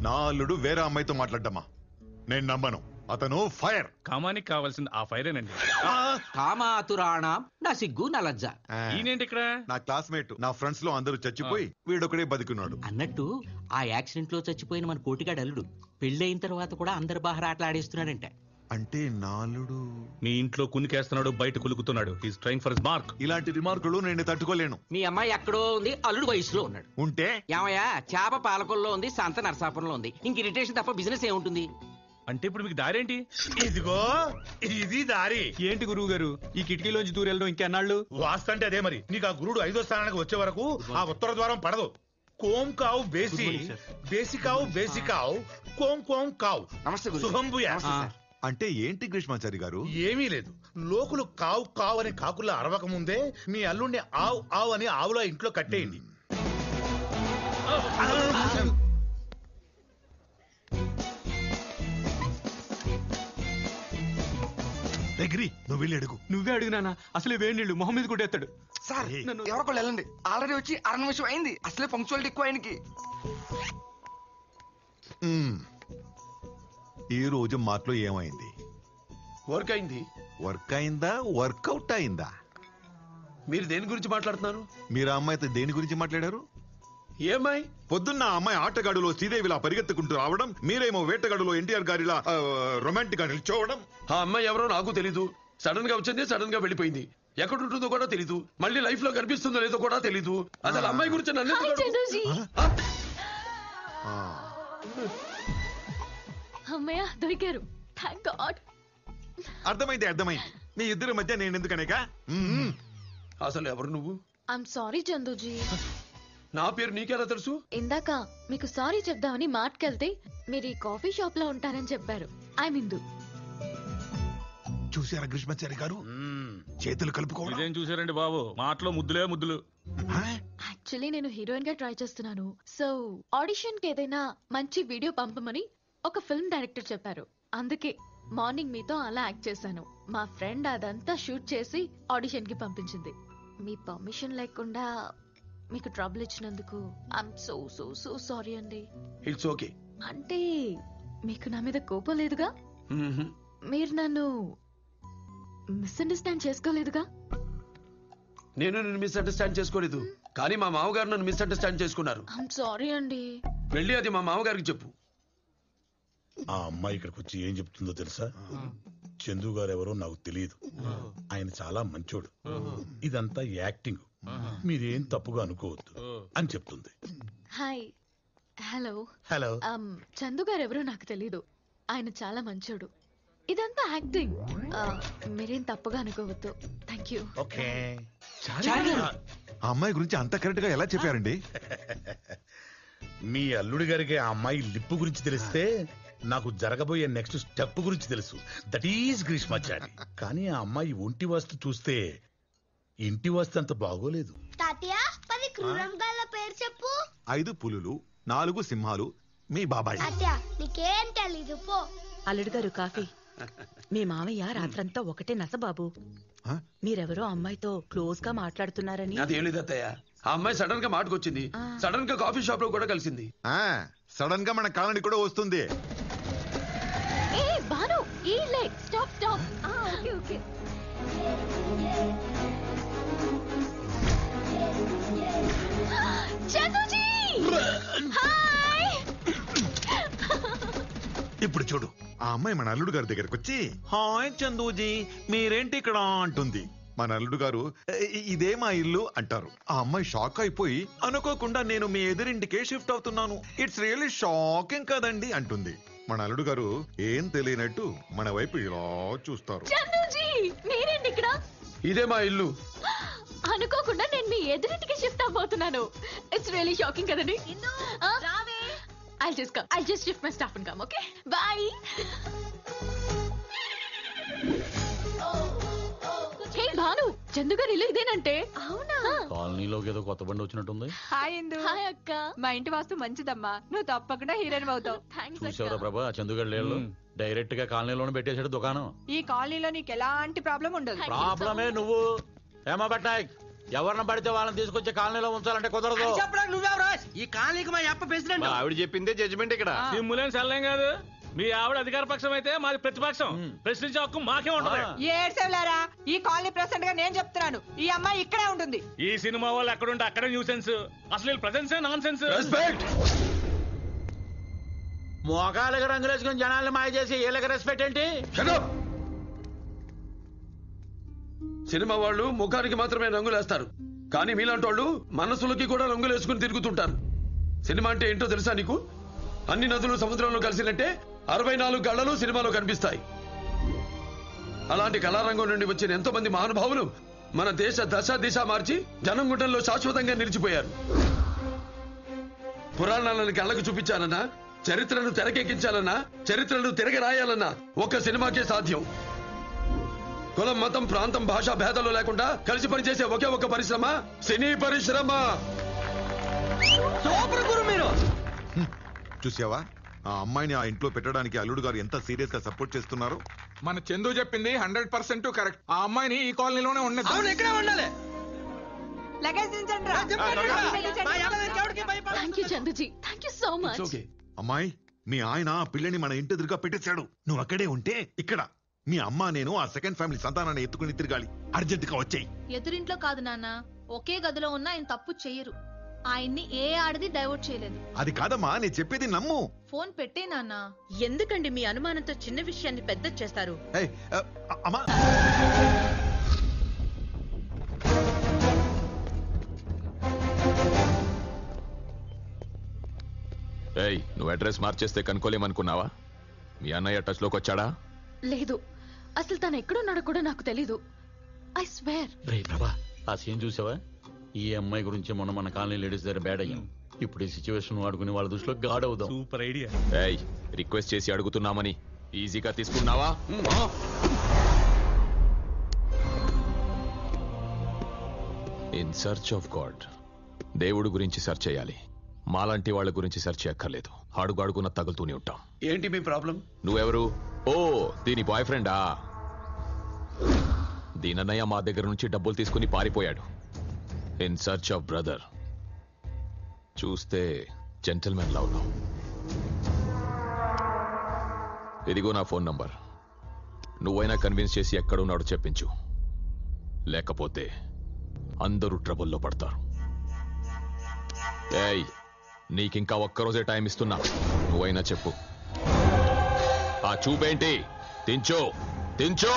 నా అల్లుడు వేరే అమ్మాయితో మాట్లాడ్డమ్మా నేను నమ్మను అతను ఫైర్ కామానికి కావాల్సింది ఆ ఫైరేనండి కామాతురాణం నా సిగ్గు నా లజ్జ ఈయనేంటి ఇక్కడ నా క్లాస్మేట్ నా ఫ్రెండ్స్ లో అందరూ చచ్చిపోయి వీడొకడే బతికున్నాడు అన్నట్టు ఆ యాక్సిడెంట్ లో చచ్చిపోయిన మన కోటిగాడు అల్లుడు పెళ్ళైన తర్వాత కూడా అందరు బాగా ఆటలు ఆడేస్తున్నాడంట అంటే నాలుడు మీ ఇంట్లో కునికేస్తున్నాడు బయట కులుకుతున్నాడు ఈస్ ట్రైంగ్ ఫర్ మార్క్ ఇలాంటి రిమార్కులు నేను తట్టుకోలేను మీ అమ్మాయి ఎక్కడో ఉంది అల్లుడు వయసులో ఉన్నాడు ఉంటే ఏమయ్యా చేప పాలకొల్లో ఉంది సంత నరసాపురంలో ఉంది ఇంక ఇరిటేషన్ తప్ప బిజినెస్ ఏముంటుంది అంటే ఇప్పుడు మీకు దారేంటి ఇదిగో ఇది దారి ఏంటి గురువు గారు ఈ కిటికీలోంచి దూరెళ్ళడం ఇంకెన్నాళ్ళు వాస్తు అంటే అదే మరి నీకు ఆ గురుడు ఐదో స్థానానికి వచ్చే వరకు ఆ ఉత్తర ద్వారం పడదు కోం కావు బేసి బేసి కావు బేసి కావు కోం కోం కావు నమస్తే గురు శుభం భూయాస్. అంటే ఏంటి గ్రీష్మాచారి గారు ఏమీ లేదు లోకులు కావు కావు అని కాకుల్లో అరవక ముందే మీ అల్లుడిని ఆవు ఆవు అని ఆవులో ఇంట్లో కట్టేయండి దగ్గరి నువ్వు వెళ్ళి అడుగు నువ్వే అడిగినానా అసలే వేడి నీళ్ళు మొహం మీద కొట్టేస్తాడు సార్ ఏయ్. ఎవరొకళ్ళు వెళ్ళండి ఆల్రెడీ వచ్చి అర నిమిషం అయింది అసలే పంక్చువాలిటీ ఎక్కువ ఆయనకి మ్మ్. ఈ రోజు మాటలో ఏమైంది వర్క్ అయింది వర్క్ అయిందా వర్కౌట్ అయిందా మీరు దేని గురించి మాట్లాడుతున్నారు మీరు ఆ అమ్మాయితో దేని గురించి మాట్లాడారు ఏమై పొద్దున్న ఆ అమ్మాయి ఆటగాడులో శ్రీదేవిలా పరిగెత్తుకుంటూ రావడం మీరేమో వేటగాడులో ఎన్టీఆర్ గారిలా రొమాంటిక్ గా నిల్చోవడం ఆ అమ్మాయి ఎవరో నాకు తెలీదు సడన్ గా వచ్చింది సడన్ గా వెళ్ళిపోయింది ఎక్కడ ఉంటుందో కూడా తెలీదు మళ్ళీ లైఫ్ లో కనిపిస్తుందో లేదో కూడా తెలీదు అసలు అమ్మాయి గురించి నన్ను ఎందుకు అడుగు- ఆ? ఆ, అమ్మయ్య దొరికారు థ్యాంక్ గాడ్ అర్థమైంది అర్థమైంది మీ ఇద్దరి మధ్య నేను ఎందుకనేక మ్మ్. అసలు ఎవరు నువ్వు ఐమ్ సారీ చందుజీ నా పేరు నీకెలా తెలుసు ఇందాక మీకు సారీ చెప్దామని మార్ట్కెళ్తే మీరు ఈ కాఫీ షాప్ లో ఉంటారని చెప్పారు ఐ ఇందు చూసారా గ్రీష్మాచారి గారు చేతులు కలుపుకోవడం ఇదేం చూసారండి బాబు మాటలో ముద్దులే ముద్దులు ఆ? యాక్చువల్లీ నేను హీరోయిన్ గా ట్రై చేస్తున్నాను సో ఆడిషన్ కి ఏదైనా మంచి వీడియో పంపమని ఒక ఫిల్మ్ డైరెక్టర్ చెప్పారు అందుకే మార్నింగ్ మీతో అలా యాక్ట్ చేశాను మా ఫ్రెండ్ అదంతా షూట్ చేసి ఆడిషన్ కి పంపించింది మీ పర్మిషన్ లేకుండా మీకు ట్రబుల్ ఇచ్చినందుకు I'm so so so sorry అండి ఇట్స్ ఓకే అంటే మీకు నా మీద కోపం లేదుగా మీరు నన్ను మిస్అండర్స్టాండ్ చేసుకోలేదుగా నేను నిన్ను మిస్అండర్స్టాండ్ చేసుకోలేదు కానీ మా మామగారు నన్ను మిస్అండర్స్టాండ్ చేసుకున్నారు ఐఎమ్ సారీ అండి వెళ్ళి అది మా మామగారికి చెప్పు ఆ అమ్మాయి ఇక్కడికి వచ్చి ఏం చెప్తుందో తెలుసా చందు గారు ఎవరో నాకు తెలియదు ఆయన చాలా మంచోడు ఇదంతా యాక్టింగ్ మీరేం తప్పుగా అనుకోవద్దు అని చెప్తుంది hi hello hello um, Chandu garu ఎవరో నాకు తెలీదు ఆయన చాలా మంచోడు ఇదంతా యాక్టింగ్ మీరేం తప్పుగా అనుకోవద్దు థ్యాంక్ యూ ఓకే ఆ అమ్మాయి గురించి అంత కరెక్ట్ గా ఎలా చెప్పారండి మీ అల్లుడి గారికి ఆ అమ్మాయి లిప్పు గురించి తెలిస్తే నాకు జరగబోయే నెక్స్ట్ స్టెప్ గురించి తెలుసు దట్ ఈస్ గ్రీష్మాచారి కానీ ఆ అమ్మాయి ఒంటి వస్తు చూస్తే ఇంటి వస్తు అంత బాగోలేదు తాతయ్య పది క్రూరంగాల పేరు చెప్పు ఐదు పులులు నాలుగు సింహాలు మీ బాబాయ్ తాతయ్య నీకేం తెలీదు పో అల్లుడు గారు కాఫీ మీ మామయ్య రాత్రంతా ఒకటే నసబాబు ఆ? మీరెవరో అమ్మాయితో క్లోజ్ గా మాట్లాడుతున్నారని అదేం లేదు అత్తయ్య ఆ అమ్మాయి సడన్ గా మాటకొచ్చింది సడన్ గా కాఫీ షాప్ లో కూడా కలిసింది ఆ సడన్ గా మన కాలనీ కూడా వస్తుంది ఏ బాను ఈ లే stop stop okay okay Chanduji hi ఇప్పుడు చూడు ఆ అమ్మాయి మన అల్లుడు గారి దగ్గరకు వచ్చి హాయ్ చందూజీ మీరేంటి ఇక్కడ అంటుంది మన అల్లుడు గారు "ఇ- ఇదే మా ఇల్లు అంటారు ఆ అమ్మాయి షాక్ అయిపోయి అనుకోకుండా నేను మీ ఎదురింటికే షిఫ్ట్ అవుతున్నాను ఇట్స్ రియల్లీ షాకింగ్ కదండి అంటుంది మన అల్లుడు గారు ఏం తెలియనట్టు మన వైపు ఇలా చూస్తారు చందుజీ మీరేంటి ఇక్కడ ఇదే మా ఇల్లు అనుకోకుండా నేను మీ ఎదురింటికి షిఫ్ట్ అవబోతున్నాను ఇట్స్ రియలీ షాకింగ్ కదండి I just come I just shift my stuff and come okay bye hey Bhanu Chandu garu ఇల్లు ఇదేనంటే అవునా కాలనీలోకి ఏదో కొత్త బండి వచ్చినట్టుంది హాయ్ ఇందు హాయ్ అక్క మా ఇంటి వాస్తు మంచిదమ్మా నువ్వు తప్పకుండా హీరోయిన్ అవుతావు థ్యాంక్స్ చూసావురా ప్రభా చందుగడ్ లేళ్ళు డైరెక్ట్ గా కాలనీలోనే పెట్టేశాడు దుకాణం ఈ కాలనీలో నీకు ఎలాంటి ప్రాబ్లం ఉండదు ప్రాబ్లమే నువ్వు ఏమా బట్టాయ్ ఎవరిని పడితే వాళ్ళని తీసుకొచ్చి కాలనీలో ఉంచాలంటే కుదరదు చెప్పడానికి నువ్వెవరు ఈ కాలనీకి మా అప్ప ప్రెసిడెంట్ ఆవిడ చెప్పిందే జడ్జిమెంట్ ఇక్కడ సిమ్ములేని సెల్లేం కాదు మీ ఆవిడ అధికార పక్షం అయితే మాది ప్రతిపక్షం ప్రశ్నించే హక్కు మాకే ఉంటది ఏడ్సేవులారా ఈ కాలనీ ప్రెసిడెంట్ గా నేను చెప్తున్నాను ఈ అమ్మాయి ఇక్కడే ఉంటుంది ఈ సినిమా వాళ్ళు ఎక్కడుంటే అక్కడే న్యూసెన్స్ అసలు వీళ్ళ ప్రజెన్సే నాన్ సెన్స్ మోకాళ్ళకి రంగులేసుకుని జనాల్ని మాయ చేసి వీళ్ళకి రెస్పెక్ట్ ఏంటి సినిమా వాళ్ళు ముఖానికి మాత్రమే రంగులేస్తారు కానీ మీలాంటి వాళ్ళు మనసులకి కూడా రంగులు వేసుకుని తిరుగుతుంటారు సినిమా అంటే ఏంటో తెలుసా నీకు అన్ని నదులు సముద్రంలో కలిసినట్టే అరవై నాలుగు గళ్లలు సినిమాలో కనిపిస్తాయి అలాంటి కళారంగం నుండి వచ్చిన ఎంతో మంది మహానుభావులు మన దేశ దశ దిశ మార్చి జనం గుండెల్లో శాశ్వతంగా నిలిచిపోయారు పురాణాలను కళ్ళకు చూపించాలన్నా చరిత్రను తెరకెక్కించాలన్నా చరిత్రను తిరగ రాయాలన్నా ఒక్క సినిమాకే సాధ్యం కులం మతం ప్రాంతం భాషా భేదాలు లేకుండా కలిసి పనిచేసే ఒకే ఒక పరిశ్రమ సినీ పరిశ్రమ సూపర్ గురు మీరు చూసావా ఆ అమ్మాయిని ఆ ఇంట్లో పెట్టడానికి అల్లుడు గారు ఎంత సీరియస్ గా సపోర్ట్ చేస్తున్నారు మన చందు చెప్పింది హండ్రెడ్ పర్సెంట్ కరెక్ట్ ఆ అమ్మాయిని ఈ కాలనీలోనే ఉండదు అవును ఇక్కడే ఉండాలి లగేజ్ దించండి రా. Thank you Chanduji thank you so much అమ్మాయి మీ ఆయన ఆ పిల్లని మన ఇంటి ఎదురుగా పెట్టేశాడు నువ్వు అక్కడే ఉంటే ఇక్కడ మీ అమ్మ నేను ఆ సెకండ్ ఫ్యామిలీ సంతానాన్ని ఎత్తుకుని తిరగాలి అర్జెంట్ గా వచ్చేయి ఎదురింట్లో కాదు నాన్న ఒకే గదిలో ఉన్న ఆయన తప్పు చెయ్యరు ఆయన్ని ఏ ఆడది డైవర్ట్ చేయలేదు అది కాదమ్మా నేను చెప్పేది నమ్ము ఫోన్ పెట్టే నాన్న ఎందుకండి మీ అనుమానంతో చిన్న విషయాన్ని పెద్ద చేస్తారు ఏయ్, ఆ, అమ్మా ఏయ్ నువ్వు అడ్రస్ మార్చేస్తే కనుక్కోలేమనుకున్నావా మీ అన్నయ్య టచ్ లోకి వచ్చాడా లేదు అసలు తను ఎక్కడున్నాడో కూడా నాకు తెలీదు ఐ స్వేర్ రే ప్రభా ఆ సీన్ చూసావా ఈ అమ్మాయి గురించి మొన్న మన కాలనీ లేడీస్ దగ్గర బ్యాడ్ అయ్యాం ఇప్పుడు ఈ సిచ్యువేషన్ వాడుకుని వాళ్ళ దృష్టిలో గాడ్ అవుదాం సూపర్ ఐడియా ఏయ్ రిక్వెస్ట్ చేసి అడుగుతున్నామని ఈజీగా తీసుకున్నావా ఇన్ సర్చ్ ఆఫ్ గాడ్ దేవుడు గురించి సెర్చ్ చేయాలి మాలాంటి వాళ్ళ గురించి సెర్చ్ చేయక్కర్లేదు అడుగు అడుగున తగులుతూనే ఉంటాం ఏంటి మీ ప్రాబ్లం నువ్వెవరు ఓ దీని బాయ్ ఫ్రెండా దీనన్నయ్య మా దగ్గర నుంచి డబ్బులు తీసుకుని పారిపోయాడు ఇన్ సర్చ్ ఆఫ్ బ్రదర్ చూస్తే జెంటల్మెన్ లా ఉన్నావు ఇదిగో నా ఫోన్ నంబర్ నువ్వైనా కన్విన్స్ చేసి ఎక్కడున్నాడో చెప్పించు లేకపోతే అందరూ ట్రబుల్లో పడతారు ఏయ్ నీకింకా ఒక్కరోజే టైం ఇస్తున్నా నువ్వైనా చెప్పు ఆ చూపేంటి తించో తించో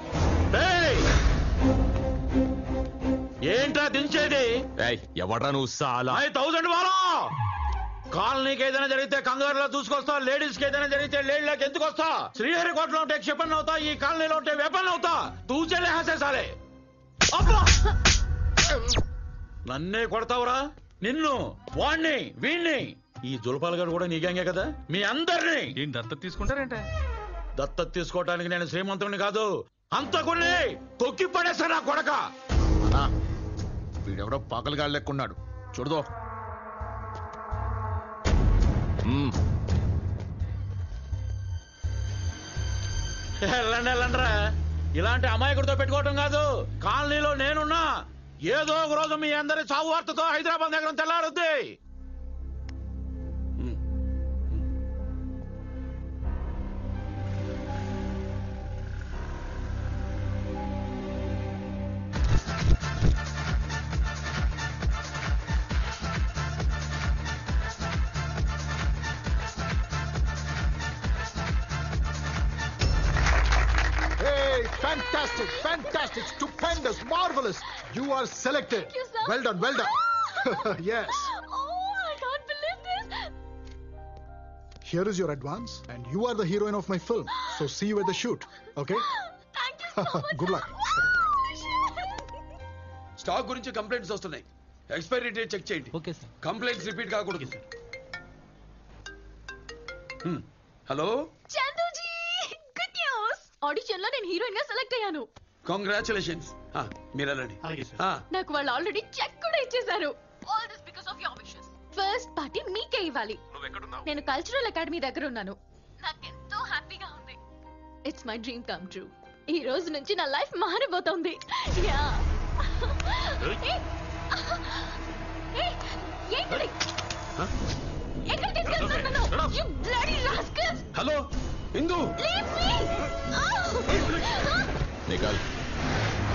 ఏంట్రా దించేది ఏయ్ ఎవడ్రా నువ్వు సాలా థౌసండ్ వారా కాలనీకి ఏదైనా జరిగితే కంగారులో చూసుకొస్తా లేడీస్ కి ఏదైనా జరిగితే లేడీలకు ఎందుకు వస్తా శ్రీహరికోటలో ఉంటే క్షిపణ్ అవుతా ఈ కాలనీలో ఉంటే వెపన్ అవుతా తూచేలే హసేసాలే అబ్బా! నన్నే కొడతావురా నిన్ను వాణ్ణి వీణ్ణి ఈ జులపాల గారు కూడా నీ గ్యాంగే కదా మీ అందరినీ ఏంటి దత్తత తీసుకుంటారేంటే దత్తత తీసుకోవటానికి నేను శ్రీమంతుడిని కాదు అంతకుని తొక్కి పడేసా నా కొడక వీడెవడో పగలగా లెక్కున్నాడు చూడదో వెళ్ళండి వెళ్ళండిరా ఇలాంటి అమాయకుడితో పెట్టుకోవటం కాదు కాలనీలో నేనున్నా ఏదో ఒక రోజు మీ అందరి చావు వార్తతో హైదరాబాద్ నగరం తెల్లారుద్ది Hey, fantastic, fantastic, stupendous, marvelous. You are selected. Thank you, sir. Well done, well done. yes. Oh, I can't believe this. Here is your advance, and you are the heroine of my film. So see you at the shoot. Okay? Thank you so much. Good luck. Stock గురించి complaints వస్తున్నాయి expiry date check చేయండి okay sir complaints repeat కాకూడదు హ్మ్. Hello Chanduji good news audition లో నేను heroine గా select అయ్యాను congratulations మీరు వెళ్ళండి ఆ, నాకు వాళ్ళు ఆల్రెడీ చెక్ కూడా ఇచ్చేశారు all this because of your wishes first party మీకే ఇవ్వాలి నేను కల్చరల్ అకాడమీ దగ్గర ఉన్నాను నాకెంతో హ్యాపీగా ఉంది it's my dream come true ఈ రోజు నుంచి నా లైఫ్ మారిపోతుంది యా ఏయ్! ఏయ్! ఏంటిది? ఎక్కడ తీసుకెళ్తున్నావు నన్ను? You bloody rascals! Hello Indu Leave me! Ah! నికాల్